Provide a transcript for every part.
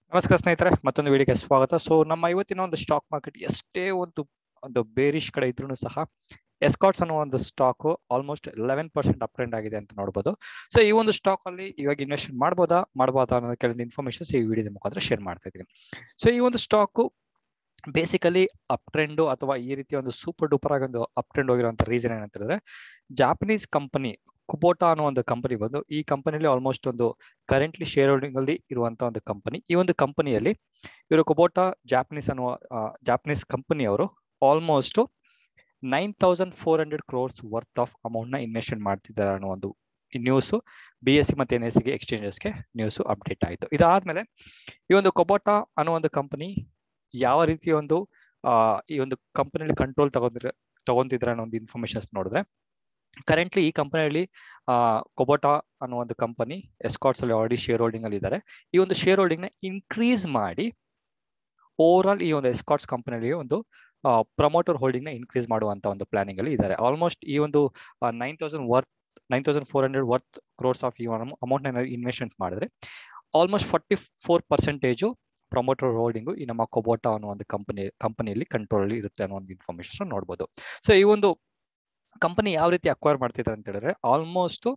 ನಮಸ್ಕಾರ ಸ್ನೇಹಿತರೆ ಮತ್ತೊಂದು ವಿಡಿಯೋಗೆ ಸ್ವಾಗತ ಸೊ ನಮ್ಮ ಇವತ್ತಿನ ಒಂದು ಸ್ಟಾಕ್ ಮಾರ್ಕೆಟ್ ಎಷ್ಟೇ ಒಂದು ಒಂದು ಬೇರಿಶ್ ಕಡೆ ಇದ್ರೂ ಸಹ ಎಸ್ಕಾಟ್ಸ್ ಅನ್ನೋ ಒಂದು stock almost eleven percent up trend ಆಗಿದೆ ಅಂತ ನೋಡಬಹುದು ಸೊ ಈ ಒಂದು ಸ್ಟಾಕ್ ಅಲ್ಲಿ ಇವಾಗ ಇನ್ವೆಸ್ಟ್ ಮಾಡಬಹುದಾ ಮಾಡಬಹುದಾ ಅನ್ನೋ ಕೆಲವೊಂದು ಇನ್ಫಾರ್ಮೇಶನ್ಸ್ ಈ ವಿಡಿಯೋದ ಮುಖಾಂತರ ಶೇರ್ ಮಾಡ್ತಾ ಇದ್ದೀನಿ ಸೊ ಈ ಒಂದು ಸ್ಟಾಕ್ ಬೇಸಿಕಲಿ ಅಪ್ ಟ್ರೆಂಡ್ ಅಥವಾ ಈ ರೀತಿ ಒಂದು ಸೂಪರ್ ಡೂಪರ್ ಆಗಿ ಒಂದು ಅಪ್ ಟ್ರೆಂಡ್ ಹೋಗಿರುವಂತ ರೀಸನ್ ಏನಂತ ಹೇಳಿದ್ರೆ ಜಾಪನೀಸ್ ಕಂಪನಿ ಕುಬೋಟಾ ಅನ್ನೋ ಒಂದು ಕಂಪನಿ ಬಂದು ಈ ಕಂಪನಿಯಲ್ಲಿ ಆಲ್ಮೋಸ್ಟ್ ಒಂದು ಕರೆಂಟ್ಲಿ ಶೇರ್ ಹೋಲ್ಡಿಂಗ್ ಅಲ್ಲಿ ಇರುವಂತ ಒಂದು ಕಂಪನಿ ಈ ಒಂದು ಕಂಪನಿಯಲ್ಲಿ ಇವರು ಕುಬೋಟಾ ಜಾಪನೀಸ್ ಅನ್ನುವ ಜಾಪನೀಸ್ ಕಂಪನಿಯವರು almost nine thousand four hundred crores worth of amount ನ ಇನ್ವೆಸ್ಟ್ಮೆಂಟ್ ಮಾಡ್ತಿದ್ದಾರೆ ಅನ್ನೋ ಒಂದು ನ್ಯೂಸ್ ಬಿ ಎಸ್ ಸಿ ಮತ್ತೆ ಎನ್ ಎಸ್ ಗೆ ಎಕ್ಸ್ಚೇಂಜಸ್ಗೆ ನ್ಯೂಸ್ ಅಪ್ಡೇಟ್ ಆಯಿತು ಇದಾದ್ಮೇಲೆ ಈ ಒಂದು ಕೊಬೋಟಾ ಅನ್ನೋ ಒಂದು ಕಂಪನಿ ಯಾವ ರೀತಿಯ ಒಂದು ಈ ಒಂದು ಕಂಪನಿಯಲ್ಲಿ ಕಂಟ್ರೋಲ್ ತಗೊಂಡ್ರೆ ತಗೊಂತಿದ್ರೆ ಅನ್ನೋ ಒಂದು ಇನ್ಫಾರ್ಮೇಶನ್ಸ್ ನೋಡಿದ್ರೆ ಕರೆಂಟ್ಲಿ ಈ ಕಂಪನಿಯಲ್ಲಿ ಕೊಬೋಟಾ ಅನ್ನೋ ಒಂದು ಕಂಪನಿ ಎಸ್ಕಾಟ್ಸ್ ಅಲ್ಲಿ ಆಲ್ರೆಡಿ ಶೇರ್ ಹೋಲ್ಡಿಂಗ್ ಅಲ್ಲಿ ಇದ್ದಾರೆ ಈ ಒಂದು ಶೇರ್ ಹೋಲ್ಡಿಂಗ್ ನ ಇನ್ಕ್ರೀಸ್ ಮಾಡಿ ಓವರ್ ಆಲ್ ಈ ಒಂದು ಎಸ್ಕಾಟ್ಸ್ ಕಂಪನಿಯಲ್ಲಿ ಒಂದು ಪ್ರಮೋಟರ್ ಹೋಲ್ಡಿಂಗ್ ನ ಇನ್ಕ್ರೀಸ್ ಮಾಡುವಂತ ಒಂದು ಪ್ಲಾನಿಂಗ್ ಅಲ್ಲಿ ಇದ್ದಾರೆ ಆಲ್ಮೋಸ್ಟ್ ಈ ಒಂದು nine thousand worth nine thousand four hundred worth crores of ಈ ಅಮೌಂಟ್ ನ ಇನ್ವೆಸ್ಟ್ಮೆಂಟ್ ಮಾಡಿದ್ರೆ almost forty four percentage promoter holding ಈ ನಮ್ಮ ಕೊಬೋಟಾ ಅನ್ನೋ ಒಂದು ಕಂಪನಿ ಕಂಪನಿಯಲ್ಲಿ ಕಂಟ್ರೋಲ್ ಅಲ್ಲಿ ಇರುತ್ತೆ ಅನ್ನೋ ಒಂದು ಇನ್ಫಾರ್ಮೇಶನ್ ನೋಡ್ಬೋದು ಸೊ ಈ ಒಂದು ಕಂಪನಿ ಯಾವ ರೀತಿ ಅಕ್ವೈರ್ ಮಾಡ್ತಿದ್ದಾರೆ ಅಂತ ಹೇಳಿದ್ರೆ ಆಲ್ಮೋಸ್ಟ್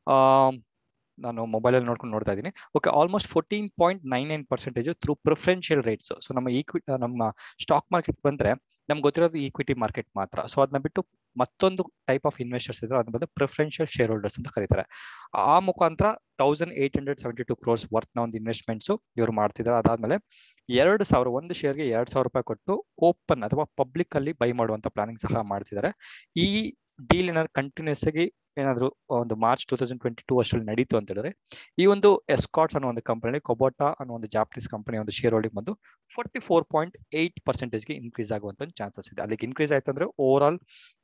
ನಾನು ಮೊಬೈಲಲ್ಲಿ ನೋಡ್ಕೊಂಡು ನೋಡ್ತಾ ಇದ್ದೀನಿ okay almost fourteen point nine nine percentage through preferential rates so ನಮ್ಮ ಈಕ್ವಿ ನಮ್ಮ ಸ್ಟಾಕ್ ಮಾರ್ಕೆಟ್ ಬಂದ್ರೆ ನಮ್ಗೆ ಗೊತ್ತಿರೋದು ಈಕ್ವಿಟಿ ಮಾರ್ಕೆಟ್ ಮಾತ್ರ ಸೊ ಅದನ್ನ ಬಿಟ್ಟು ಮತ್ತೊಂದು ಟೈಪ್ ಆಫ್ ಇನ್ವೆಸ್ಟರ್ಸ್ ಇದ್ರೆ ಅದನ್ನ ಬಂದು ಪ್ರಿಫರೆನ್ಷಿಯಲ್ ಶೇರ್ ಹೋಲ್ಡರ್ಸ್ ಅಂತ ಕರೀತಾರೆ ಆ ಮುಖಾಂತರ thousand eight hundred seventy two crores ವರ್ತ್ನ ಒಂದು ಇನ್ವೆಸ್ಟ್ಮೆಂಟ್ಸ್ ಇವರು ಮಾಡ್ತಿದ್ದಾರೆ ಅದಾದ್ಮೇಲೆ ಎರಡು ಸಾವಿರ ಒಂದು ಶೇರ್ಗೆ ಎರಡ್ ಸಾವಿರ ರೂಪಾಯಿ ಕೊಟ್ಟು ಓಪನ್ ಅಥವಾ ಪಬ್ಲಿಕ್ ಅಲ್ಲಿ ಬೈ ಮಾಡುವಂತ ಪ್ಲಾನಿಂಗ್ ಸಹ ಮಾಡ್ತಿದ್ದಾರೆ ಈ ಡೀಲ್ ಏನಾದ್ರು ಕಂಟಿನ್ಯೂಸ್ ಆಗಿ ಏನಾದ್ರು ಒಂದು March two thousand twenty two ಅಷ್ಟರಲ್ಲಿ ನಡೀತು ಅಂತ ಹೇಳಿದ್ರೆ ಈ ಒಂದು ಎಸ್ಕಾಟ್ಸ್ ಅನ್ನೋ ಒಂದು ಕಂಪನಿ ಕೊಬೋಟಾ ಅನ್ನೋ ಒಂದು ಜಾಪನೀಸ್ ಕಂಪನಿ ಒಂದು ಶೇರ್ ಹೋಲ್ಡಿಂಗ್ ಬಂದು ಫೋರ್ಟಿ ಫೋರ್ ಪಾಯಿಂಟ್ ಏಟ್ ಪರ್ಸೆಂಟೇಜ್ಗೆ ಇನ್ಕ್ರೀಸ್ ಆಗುವಂತ ಒಂದು ಚಾನ್ಸಸ್ ಇದೆ ಅಲ್ಲಿಗೆ ಇನ್ಕ್ರೀಸ್ ಆಯ್ತು ಅಂದ್ರೆ ಓವರ್ ಆಲ್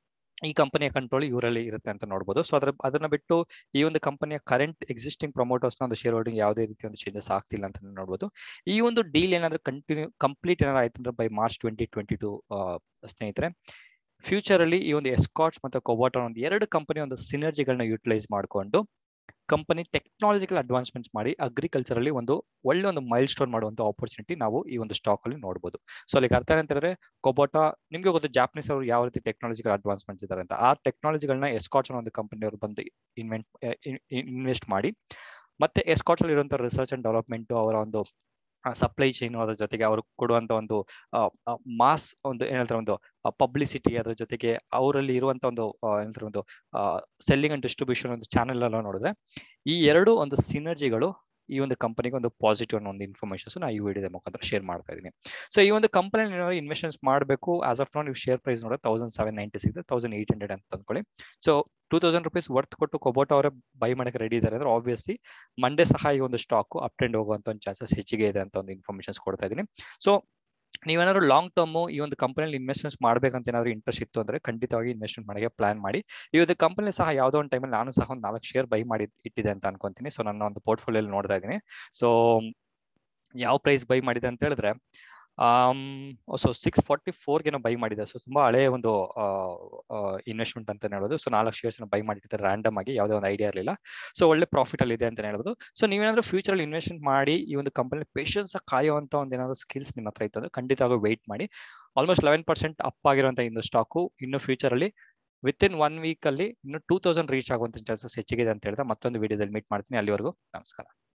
ಈ ಕಂಪನಿಯ ಕಂಟ್ರೋಲ್ ಇವರಲ್ಲಿ ಇರುತ್ತೆ ಅಂತ ನೋಡಬಹುದು ಸೊ ಅದ್ರ ಅದನ್ನ ಬಿಟ್ಟು ಈ ಒಂದು ಕಂಪನಿಯ ಕರೆಂಟ್ ಎಕ್ಸಿಸ್ಟಿಂಗ್ ಪ್ರಮೋಟರ್ಸ್ ನ ಒಂದು ಶೇರ್ ಹೋಲ್ಡಿಂಗ್ ಯಾವುದೇ ರೀತಿ ಒಂದು ಚೇಂಜಸ್ ಆಗ್ತಿಲ್ಲ ಅಂತ ನೋಡಬಹುದು ಈ ಒಂದು ಡೀಲ್ ಏನಾದ್ರು ಕಂಟಿನ್ಯೂ ಕಂಪ್ಲೀಟ್ ಏನಾದ್ರು ಆಯ್ತು ಅಂದ್ರೆ by March twenty twenty two ಸ್ನೇಹಿತರೆ ಫ್ಯೂಚರ್ ಅಲ್ಲಿ ಈ ಒಂದು ಎಸ್ಕಾಟ್ಸ್ ಮತ್ತು ಕೊಬೋಟಾ ಒಂದು ಎರಡು ಕಂಪನಿ ಒಂದು ಸಿನರ್ಜಿಗಳನ್ನ ಯೂಟಿಲೈಸ್ ಮಾಡಿಕೊಂಡು ಕಂಪನಿ ಟೆಕ್ನಾಲಜಿಕಲ್ ಅಡ್ವಾನ್ಸ್ಮೆಂಟ್ಸ್ ಮಾಡಿ ಅಗ್ರಿಕಲ್ಚರ್ ಅಲ್ಲಿ ಒಂದು ಒಳ್ಳೆ ಒಂದು ಮೈಲ್ ಸ್ಟೋನ್ ಮಾಡುವಂತ ಆಪರ್ಚುನಿಟಿ ನಾವು ಈ ಒಂದು ಸ್ಟಾಕ್ ಅಲ್ಲಿ ನೋಡಬಹುದು ಸೊ ಅಲ್ಲಿ ಅರ್ಥ ಏನಂತಂದ್ರೆ ಕೊಬೋಟಾ ನಿಮ್ಗೆ ಗೊತ್ತು ಜಾಪನೀಸ್ ಅವರು ಯಾವ ರೀತಿ ಟೆಕ್ನಾಲಜಿಕಲ್ ಅಡ್ವಾನ್ಸ್ಮೆಂಟ್ಸ್ ಇದ್ದಾರೆ ಅಂತ ಆ ಟೆಕ್ನಾಲಜಿಗಳನ್ನ ಎಸ್ಕಾಟ್ಸ್ ಅನ್ನೋ ಒಂದು ಕಂಪನಿ ಅವರು ಬಂದು ಇನ್ವೆಂಟ್ ಇನ್ವೆಸ್ಟ್ ಮಾಡಿ ಮತ್ತೆ ಎಸ್ಕಾಟ್ಸ್ ಅಲ್ಲಿ ಇರುವಂತಹ ರಿಸರ್ಚ್ ಅಂಡ್ ಡೆವಲಪ್ಮೆಂಟ್ ಅವರ ಒಂದು ಸಪ್ಲೈ ಚೈನ್ ಅದ್ರ ಜೊತೆಗೆ ಅವರು ಕೊಡುವಂತ ಒಂದು ಮಾಸ್ ಒಂದು ಏನಂತಾರೆ ಒಂದು ಪಬ್ಲಿಸಿಟಿ ಅದ್ರ ಜೊತೆಗೆ ಅವರಲ್ಲಿ ಇರುವಂತ ಒಂದು ಏನಂತಾರೆ ಒಂದು ಸೆಲ್ಲಿಂಗ್ ಅಂಡ್ ಡಿಸ್ಟ್ರಿಬ್ಯೂಷನ್ ಒಂದು ಚಾನೆಲ್ ಎಲ್ಲ ನೋಡಿದ್ರೆ ಈ ಎರಡು ಒಂದು ಸಿನರ್ಜಿಗಳು ಈ ಒಂದು ಕಂಪನಿಗೆ ಒಂದು ಪಾಸಿಟಿವ್ ಅನ್ನೋ ಒಂದು ಇನ್ಫಾರ್ಮೇಶನ್ಸ್ ನಾ ಈ ವಿಡಿಯೋದ ಮುಖಾಂತರ ಶೇರ್ ಮಾಡ್ತಾ ಇದ್ದೀನಿ ಸೊ ಈ ಒಂದು ಕಂಪನಿ ಏನಾದ್ರು ಇನ್ವೆಸ್ಟ್ಮೆಂಟ್ಸ್ ಮಾಡಬೇಕು ಆಸ್ ಆಫ್ ನೋ ನೀವು ಶೇರ್ ಪ್ರೈಸ್ ನೋಡಿದ್ರೆ ತೌಸಂಡ್ ಸೆವೆನ್ ನೈಂಟಿ ಸಿಗುತ್ತೆ ತೌಸಂಡ್ ಏಟ್ ಹಂಡ್ರೆಡ್ ಅಂತ ಅಂದ್ಕೊಳ್ಳಿ so two thousand rupees worth ಕೊಟ್ಟು ಕೊಬೋಟೋ ಅವರೇ ಬೈ ಮಾಡಕ್ಕೆ ರೆಡಿ ಇದ್ದಾರೆ ಅಂದ್ರೆ ಆಬ್ವಿಯಸ್ಲಿ ಮಂಡೇ ಸಹ ಈ ಒಂದು ಸ್ಟಾಕ್ ಅಪ್ ಟ್ರೆಂಡ್ ಹೋಗುವಂತ ಒಂದು ಚಾನ್ಸಸ್ ಹೆಚ್ಚಿಗೆ ಇದೆ ಅಂತ ಒಂದು ಇನ್ಫಾರ್ಮೇಶನ್ಸ್ ಕೊಡ್ತಾ ಇದ್ದೀನಿ ಸೊ ನೀವೇನಾದ್ರು ಲಾಂಗ್ ಟರ್ಮ್ ಈ ಒಂದು ಕಂಪನಿಯಲ್ಲಿ ಇನ್ವೆಸ್ಟ್ಮೆಂಟ್ಸ್ ಮಾಡ್ಬೇಕಂತ ಏನಾದ್ರು ಇಂಟ್ರೆಸ್ಟ್ ಇತ್ತು ಅಂದ್ರೆ ಖಂಡಿತವಾಗಿ ಇನ್ವೆಸ್ಟ್ಮೆಂಟ್ ಮಾಡಕ್ಕೆ ಪ್ಲಾನ್ ಮಾಡಿ ಈ ಒಂದು ಕಂಪನಿ ಸಹ ಯಾವುದೋ ಒಂದು ಟೈಮಲ್ಲಿ ನಾನು ಸಹ ಒಂದು ನಾಲ್ಕು ಶೇರ್ ಬೈ ಮಾಡಿ ಇಟ್ಟಿದೆ ಅಂತ ಅನ್ಕೊಂತೀನಿ ಸೊ ನನ್ನ ಒಂದು ಪೋರ್ಟ್ಫೋಲಿಯೋ ನೋಡ್ತಾ ಇದ್ದೀನಿ ಸೊ ಯಾವ ಪ್ರೈಸ್ ಬೈ ಮಾಡಿದೆ ಅಂತ ಹೇಳಿದ್ರೆ ಸೊ ಸಿಕ್ಸ್ ಫಾರ್ಟಿ ಫೋರ್ಗೆ ಬೈ ಮಾಡಿದೆ ಸೊ ತುಂಬಾ ಹಳೆಯ ಒಂದು ಇನ್ವೆಸ್ಟ್ಮೆಂಟ್ ಅಂತ ಹೇಳೋದು ಸೊ ನಾಲ್ಕು ಶೇರ್ಸ್ ಬೈ ಮಾಡಿರ್ತಾರೆ ರ್ಯಾಂಡಮ್ ಆಗಿ ಯಾವುದೇ ಒಂದು ಐಡಿಯಾ ಇರಲಿಲ್ಲ ಸೊ ಒಳ್ಳೆ ಪ್ರಾಫಿಟ್ ಅಲ್ಲಿ ಇದೆ ಅಂತ ಹೇಳ್ಬೋದು ಸೊ ನೀವೇನಾದ್ರೂ ಫ್ಯೂಚರ್ ಅಲ್ಲಿ ಇನ್ವೆಸ್ಟ್ಮೆಂಟ್ ಮಾಡಿ ಈ ಒಂದು ಕಂಪನಿ ಪೇಷನ್ಸ್ ಕಾಯುವಂತ ಒಂದು ಏನಾದ್ರು ಸ್ಕಿಲ್ಸ್ ನಿಮ್ಮ ಹತ್ರ ಇತ್ತು ಅಂದ್ರೆ ಖಂಡಿತವಾಗಿ ವೆಯ್ಟ್ ಮಾಡಿ ಆಲ್ಮೋಸ್ಟ್ ಲೆವೆನ್ ಪರ್ಸೆಂಟ್ ಅಪ್ ಆಗಿರುವಂತ ಇನ್ನು ಸ್ಟಾಕು ಇನ್ನು ಫ್ಯೂಚರ್ ಅಲ್ಲಿ ವಿತ್ ಇನ್ ಒನ್ ವೀಕ್ ಅಲ್ಲಿ ಇನ್ನು ಟೂ ತೌಸಂಡ್ ರೀಚ್ ಆಗುವಂತ ಚಾನ್ಸಸ್ ಹೆಚ್ಚಿಗಿದೆ ಅಂತ ಹೇಳಿದ್ರೆ ಮತ್ತೊಂದು ವಿಡಿಯೋದಲ್ಲಿ ಮೀಟ್ ಮಾಡ್ತೀನಿ ಅಲ್ಲಿವರೆಗೂ ನಮಸ್ಕಾರ